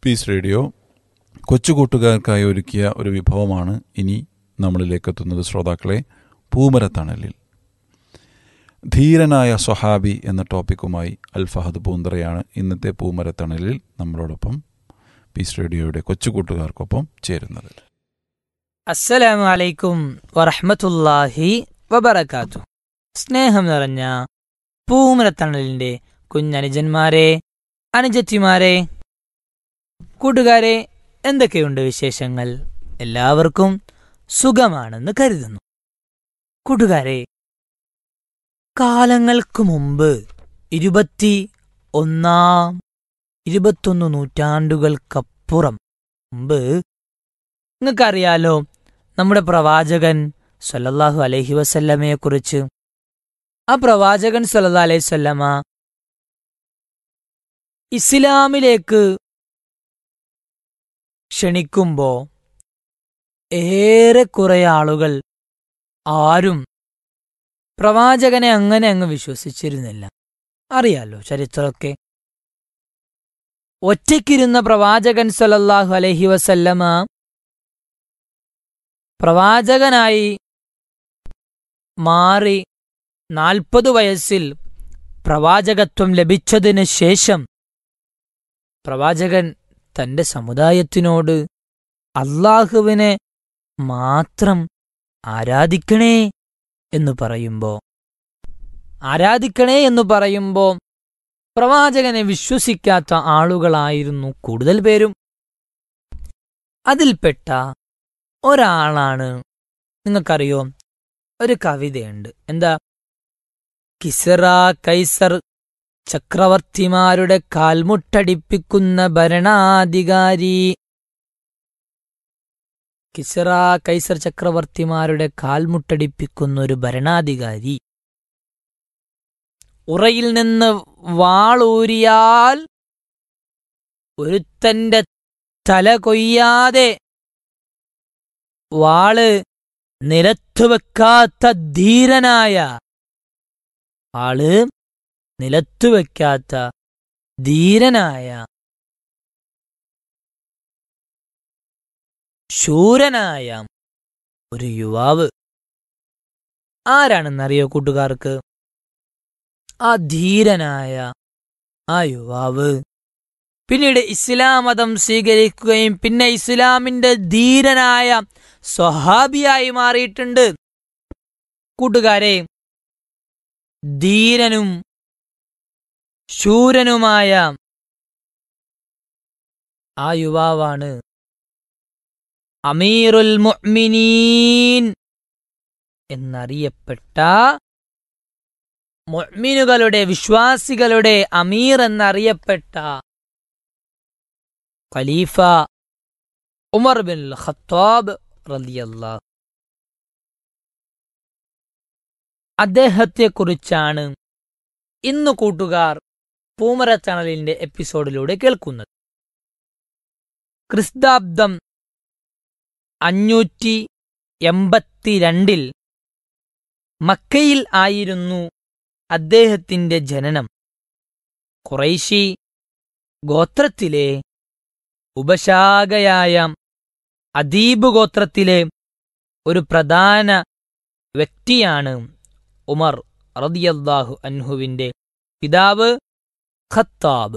Piece radio കൊച്ചുകൂട്ടുകാർക്കായി ഒരുക്കിയ ഒരു വിഭവമാണ് ഇനി നമ്മളിലേക്ക് എത്തുന്നത് ശ്രോതാക്കളെ പൂമരത്തണലിൽ ധീരനായ സ്വഹാബി എന്ന ടോപ്പിക്കുമായി അൽ ഫഹദ് പൂന്തറയാണ് ഇന്നത്തെ പൂമരത്തണലിൽ നമ്മളോടൊപ്പം പീസ് റേഡിയോയുടെ കൊച്ചുകൂട്ടുകാർക്കൊപ്പം ചേരുന്നത് അസ്സലാമു അലൈക്കും വറഹ്മത്തുള്ളാഹി വബറകാത്തു സ്നേഹം നിറഞ്ഞ പൂമരത്തണലിന്റെ കുഞ്ഞനുജന്മാരെ അനുജത്തിമാരെ കൂട്ടുകാരെ എന്തൊക്കെയുണ്ട് വിശേഷങ്ങൾ എല്ലാവർക്കും സുഖമാണെന്ന് കരുതുന്നു കൂട്ടുകാരെ കാലങ്ങൾക്ക് മുമ്പ് ഇരുപത്തി ഒന്നാം ഇരുപത്തൊന്ന് നൂറ്റാണ്ടുകൾക്കപ്പുറം മുമ്പ് നിങ്ങൾക്കറിയാലോ നമ്മുടെ പ്രവാചകൻ സല്ലല്ലാഹു അലൈഹി വസല്ലമയെ കുറിച്ച് ആ പ്രവാചകൻ സല്ലല്ലാ അലൈഹി വസല്ലമ ഇസ്ലാമിലേക്ക് ക്ഷണിക്കുമ്പോ ഏറെ കുറെ ആളുകൾ ആരും പ്രവാചകനെ അങ്ങനെ അങ്ങ് വിശ്വസിച്ചിരുന്നില്ല അറിയാലോ ചരിത്രമൊക്കെ ഒറ്റയ്ക്കിരുന്ന പ്രവാചകൻ സല്ലല്ലാഹു അലൈഹി വസല്ലമ പ്രവാചകനായി മാറി നാൽപ്പത് വയസ്സിൽ പ്രവാചകത്വം ലഭിച്ചതിന് ശേഷം പ്രവാചകൻ തന്റെ സമുദായത്തിനോട് അള്ളാഹുവിനെ മാത്രം ആരാധിക്കണേ എന്ന് പറയുമ്പോ ആരാധിക്കണേ എന്ന് പറയുമ്പോ പ്രവാചകനെ വിശ്വസിക്കാത്ത ആളുകളായിരുന്നു കൂടുതൽ പേരും അതിൽപ്പെട്ട ഒരാളാണ് നിങ്ങൾക്കറിയോ ഒരു കവിതയുണ്ട് എന്താ കിസറ കൈസർ ചക്രവർത്തിമാരുടെ കാൽമുട്ടടിപ്പിക്കുന്ന ഭരണാധികാരി കിസറ കൈസർ ചക്രവർത്തിമാരുടെ കാൽമുട്ടടിപ്പിക്കുന്ന ഒരു ഭരണാധികാരി ഉറയിൽ നിന്ന് വാളൂരിയാൽ ഒരുത്തന്റെ തല കൊയ്യാതെ വാള് നിലത്തുവെക്കാത്ത ധീരനായ ആള് നിലത്തുവെക്കാത്ത ധീരനായ ശൂരനായ ഒരു യുവാവ് ആരാണെന്നറിയോ കൂട്ടുകാർക്ക് ആ ധീരനായ ആ യുവാവ് പിന്നീട് ഇസ്ലാം മതം സ്വീകരിക്കുകയും പിന്നെ ഇസ്ലാമിന്റെ ധീരനായ സ്വഹാബിയായി മാറിയിട്ടുണ്ട് കൂട്ടുകാരെ ധീരനും ശൂരനുമായ ആ യുവാവാണ് അമീറുൽ മുഅ്മിനീൻ എന്നറിയപ്പെട്ട മുഅ്മിനുകളുടെ വിശ്വാസികളുടെ അമീർ എന്നറിയപ്പെട്ട ഖലീഫ ഉമർ ബിൻ ഖത്താബ് റളിയല്ലാഹു അദ്ദേഹത്തെക്കുറിച്ചാണ് ഇന്ന് കൂട്ടുകാർ പൂമരത്തണലിന്റെ എപ്പിസോഡിലൂടെ കേൾക്കുന്നത് ക്രിസ്താബ്ദം അഞ്ഞൂറ്റി എൺപത്തിരണ്ടിൽ മക്കയിൽ ആയിരുന്നു അദ്ദേഹത്തിന്റെ ജനനം കുറൈശി ഗോത്രത്തിലെ ഉപശാഖയായ അദീബ് ഗോത്രത്തിലെ ഒരു പ്രധാന വ്യക്തിയാണ് ഉമർ റദിയല്ലാഹു അൻഹുവിന്റെ പിതാവ് ഖത്താബ്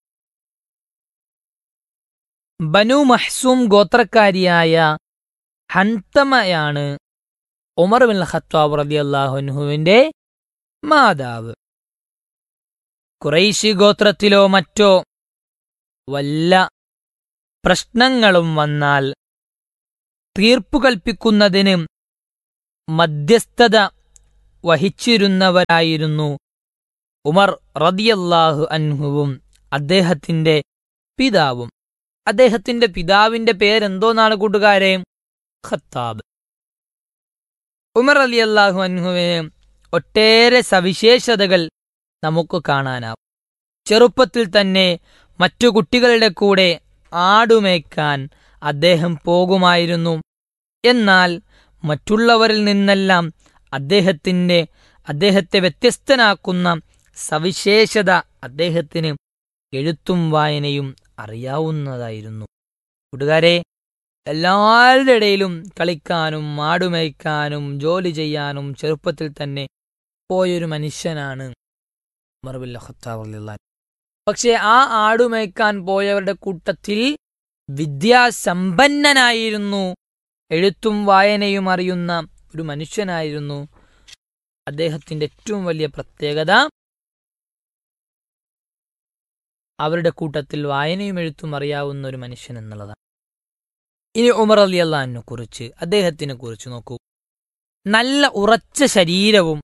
ബനു മഹ്സൂം ഗോത്രക്കാരിയായ ഹന്തമയാണ് ഉമർ ബിൻ ഖത്താബ് റദിയല്ലാഹു അൻഹുവിന്റെ മാതാവ് കുറൈശി ഗോത്രത്തിലോ മറ്റോ വല്ല പ്രശ്നങ്ങളും വന്നാൽ തീർപ്പു കൽപ്പിക്കുന്നതിന് മധ്യസ്ഥത വഹിച്ചിരുന്നവരായിരുന്നു ഉമർ റദിയല്ലാഹു അൻഹുവും അദ്ദേഹത്തിന്റെ പിതാവും അദ്ദേഹത്തിന്റെ പിതാവിന്റെ പേരെന്തോന്നാണ് കൂട്ടുകാരെ ഖത്താബ് ഉമർ അലി അള്ളാഹു അൻഹുവിന് ഒട്ടേറെ സവിശേഷതകൾ നമുക്ക് കാണാനാവും ചെറുപ്പത്തിൽ തന്നെ മറ്റു കുട്ടികളുടെ കൂടെ ആടുമേക്കാൻ അദ്ദേഹം പോകുമായിരുന്നു എന്നാൽ മറ്റുള്ളവരിൽ നിന്നെല്ലാം അദ്ദേഹത്തിന്റെ അദ്ദേഹത്തെ വ്യത്യസ്തനാക്കുന്ന സവിശേഷത അദ്ദേഹത്തിന് എഴുത്തും വായനയും അറിയാവുന്നതായിരുന്നു കൂട്ടുകാരെ എല്ലാവരുടെ ഇടയിലും കളിക്കാനും മാടുമേയ്ക്കാനും ജോലി ചെയ്യാനും ചെറുപ്പത്തിൽ തന്നെ പോയൊരു മനുഷ്യനാണ് ഉമർ ബിൻ ഖത്താബ് റളിയല്ലാഹു അൻഹു. പക്ഷേ ആ ആടുമേയ്ക്കാൻ പോയവരുടെ കൂട്ടത്തിൽ വിദ്യാസമ്പന്നനായിരുന്നു എഴുത്തും വായനയും അറിയുന്ന ഒരു മനുഷ്യനായിരുന്നു അദ്ദേഹത്തിന്റെ ഏറ്റവും വലിയ പ്രത്യേകത അവരുടെ കൂട്ടത്തിൽ വായനയും എഴുത്തും അറിയാവുന്ന ഒരു മനുഷ്യൻ എന്നുള്ളതാണ് ഇനി ഉമർ അലി അള്ളഹാനെ കുറിച്ച് അദ്ദേഹത്തിനെ കുറിച്ച് നോക്കൂ നല്ല ഉറച്ച ശരീരവും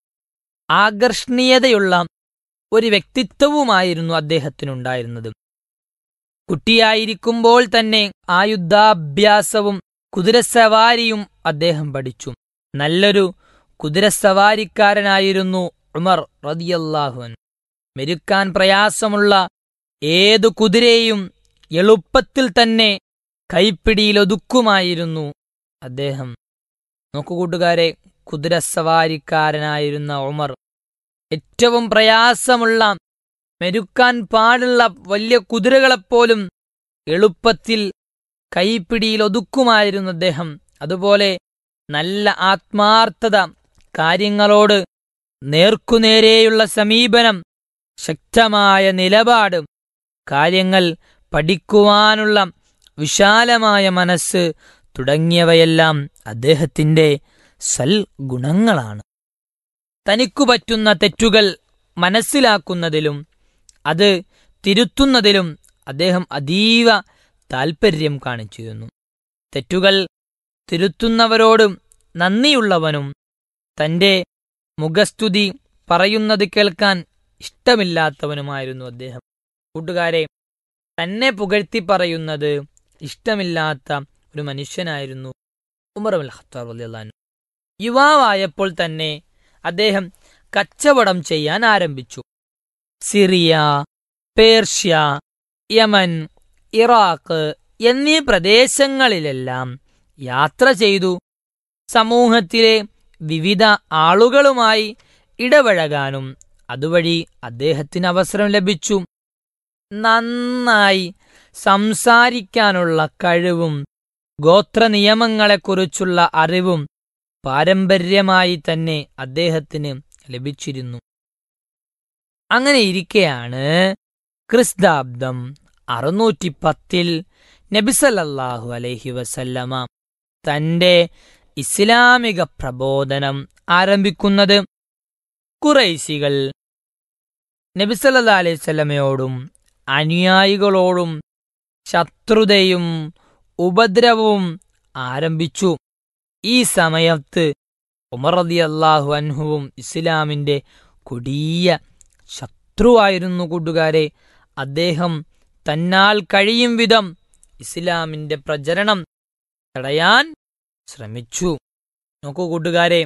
ആകർഷണീയതയുള്ള ഒരു വ്യക്തിത്വവുമായിരുന്നു അദ്ദേഹത്തിനുണ്ടായിരുന്നത് കുട്ടിയായിരിക്കുമ്പോൾ തന്നെ ആയുധാഭ്യാസവും കുതിരസവാരിയും അദ്ദേഹം പഠിച്ചു നല്ലൊരു കുതിരസവാരിക്കാരനായിരുന്നു ഉമർ റതിയല്ലാഹുൻ മെരുക്കാൻ പ്രയാസമുള്ള ഏതു കുതിരയെയും എളുപ്പത്തിൽ തന്നെ കൈപ്പിടിയിലൊതുക്കുമായിരുന്നു അദ്ദേഹം നോക്കു കൂട്ടുകാരെ കുതിരസവാരിക്കാരനായിരുന്ന ഉമർ ഏറ്റവും പ്രയാസമുള്ള മെരുക്കാൻ പാടുള്ള വലിയ കുതിരകളെപ്പോലും എളുപ്പത്തിൽ കൈപ്പിടിയിൽ ഒതുക്കുമായിരുന്നു അദ്ദേഹം അതുപോലെ നല്ല ആത്മാർത്ഥത കാര്യങ്ങളോട് നേർക്കുനേരെയുള്ള സമീപനം ശക്തമായ നിലപാട് കാര്യങ്ങൾ പഠിക്കുവാനുള്ള വിശാലമായ മനസ്സ് തുടങ്ങിയവയെല്ലാം അദ്ദേഹത്തിന്റെ സൽ ഗുണങ്ങളാണ് തനിക്കു പറ്റുന്ന തെറ്റുകൾ മനസ്സിലാക്കുന്നതിലും അത് തിരുത്തുന്നതിലും അദ്ദേഹം അതീവ താൽപ്പര്യം കാണിച്ചിരുന്നു തെറ്റുകൾ തിരുത്തുന്നവരോടും നന്ദിയുള്ളവനും തന്റെ മുഖസ്തുതി പറയുന്നത് കേൾക്കാൻ ഇഷ്ടമില്ലാത്തവനുമായിരുന്നു അദ്ദേഹം കൂട്ടുകാരെ തന്നെ പുകഴ്ത്തി പറയുന്നത് ഇഷ്ടമില്ലാത്ത ഒരു മനുഷ്യനായിരുന്നു ഉമർ അൽ ഖത്താബ് റളിയല്ലാഹു അൻഹു. യുവാവായപ്പോൾ തന്നെ അദ്ദേഹം കച്ചവടം ചെയ്യാൻ ആരംഭിച്ചു സിറിയ പേർഷ്യ യമൻ ഇറാഖ് എന്നീ പ്രദേശങ്ങളിലെല്ലാം യാത്ര ചെയ്തു സമൂഹത്തിലെ വിവിധ ആളുകളുമായി ഇടപഴകാനും അതുവഴി അദ്ദേഹത്തിന് അവസരം ലഭിച്ചു നന്നായി സംസാരിക്കാനുള്ള കഴിവും ഗോത്രനിയമങ്ങളെക്കുറിച്ചുള്ള അറിവും പാരമ്പര്യമായി തന്നെ അദ്ദേഹത്തിന് ലഭിച്ചിരുന്നു അങ്ങനെ ഇരിക്കെയാണ് ക്രിസ്താബ്ദം അറുന്നൂറ്റി പത്തിൽ നബിസല്ലാഹു അലൈഹി വസല്ലമ തന്റെ ഇസ്ലാമിക പ്രബോധനം ആരംഭിക്കുന്നത് കുറൈശികൾ നബിസല്ലാ അലൈഹി സ്വലമയോടും അനുയായികളോടും ശത്രുതയും ഉപദ്രവവും ആരംഭിച്ചു ഈ സമയത്ത് ഉമർ റതി അള്ളാഹു അൻഹുവും ഇസ്ലാമിന്റെ കൊടിയ ശത്രുവായിരുന്നു കൂട്ടുകാരെ അദ്ദേഹം തന്നാൽ കഴിയും വിധം ഇസ്ലാമിന്റെ പ്രചരണം തടയാൻ ശ്രമിച്ചു നോക്കൂ കൂട്ടുകാരെ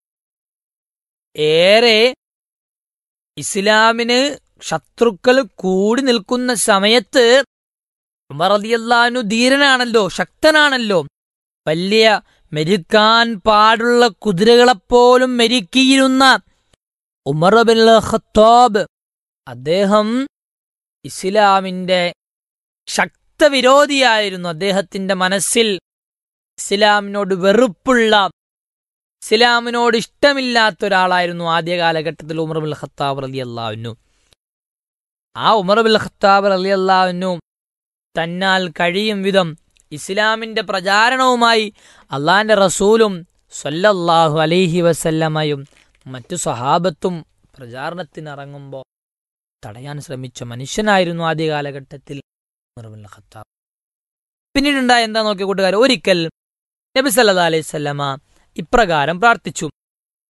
ഏറെ ഇസ്ലാമിന് ശത്രുക്കൾ കൂടി നിൽക്കുന്ന സമയത്ത് ഉമർ റളിയല്ലാഹു ധീരനാണല്ലോ ശക്തനാണല്ലോ വലിയ മെരുക്കാൻ പാടുള്ള കുതിരകളെപ്പോലും മെരുക്കിയിരുന്ന ഉമർ ബിൻ ഖത്താബ് അദ്ദേഹം ഇസ്ലാമിന്റെ ശക്തവിരോധിയായിരുന്നു അദ്ദേഹത്തിന്റെ മനസ്സിൽ ഇസ്ലാമിനോട് വെറുപ്പുള്ള ഇസ്ലാമിനോട് ഇഷ്ടമില്ലാത്ത ഒരാളായിരുന്നു ആദ്യ കാലഘട്ടത്തിൽ ഉമർ ബിൻ ഖത്താബ് റലി അള്ളാഹുനു ആ ഉമർ ബിൻ ഖത്താബ് റലി അള്ളാഹുനു തന്നാൽ കഴിയും വിധം ഇസ്ലാമിന്റെ പ്രചാരണവുമായി അള്ളാന്റെ റസൂലും സല്ലല്ലാഹു അലൈഹി വസല്ലമയും മറ്റു സഹാബത്തും പ്രചാരണത്തിനിറങ്ങുമ്പോൾ തടയാൻ ശ്രമിച്ച മനുഷ്യനായിരുന്നു ആദ്യ കാലഘട്ടത്തിൽ ഉമർ ബിൻ ഖത്താബ് പിന്നീടുണ്ടായ എന്താ നോക്കിയ കൂട്ടുകാർ ഒരിക്കൽ നബി സല്ലാ അലൈഹി സ്വല്ലമ ഇപ്രകാരം പ്രാർത്ഥിച്ചു